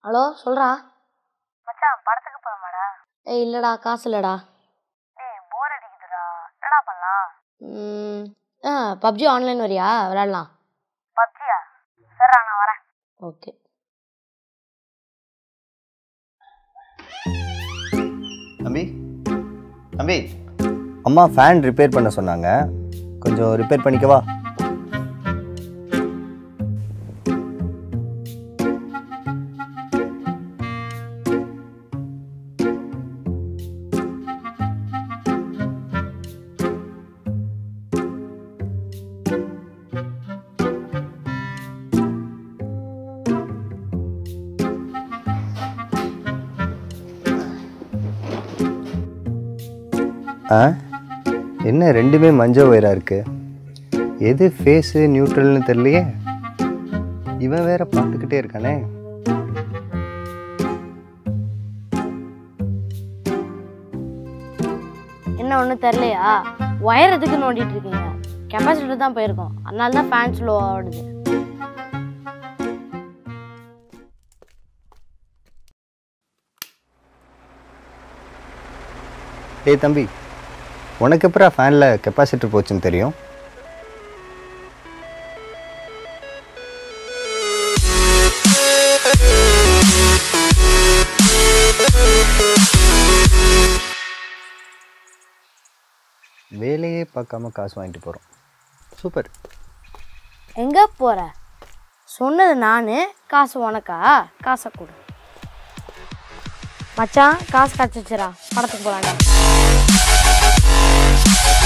hello சொல்கிறா மச்சான் படத்துக்கு போகலாமாடா ஏய் இல்லைடா காசு இல்லைடா டேய் போர் அடிக்குதுடா என்னடா பண்ணலாம் ம், ஆ பப்ஜி ஆன்லைன் வரியா விளையாடலாம் பப்ஜியா சரிடா நான் வரேன் ஓகே தம்பி தம்பி அம்மா ஃபேன் ரிப்பேர் பண்ண சொன்னாங்க கொஞ்சம் ரிப்பேர் பண்ணிக்கவா ஆ என்ன ரெண்டுமே மஞ்சள் ஒயரா இருக்கு எது ஃபேஸு நியூட்ரல்னு தெரியலையே இவன் வேற பார்த்துக்கிட்டே இருக்கானே என்ன ஒன்றும் தெரிலையா ஒயர் எதுக்கு நோண்டிட்டு இருக்கீங்க கெப்பாசிட்டர் தான் போயிருக்கோம் அதனால தான் ஃபேன் ஸ்லோ ஆடுது ஏய் தம்பி உனக்கு எப்பறம் ஃபேனில் கெப்பாசிட்டர் போச்சுன்னு தெரியும் வேலையே பார்க்காம காசு வாங்கிட்டு போகிறோம் சூப்பர் எங்கே போகிற சொன்னது நான் காசு உனக்கா காசை கொடு மச்சான் காசு கிடச்சிச்சுரா படத்துக்கு போகலாண்டா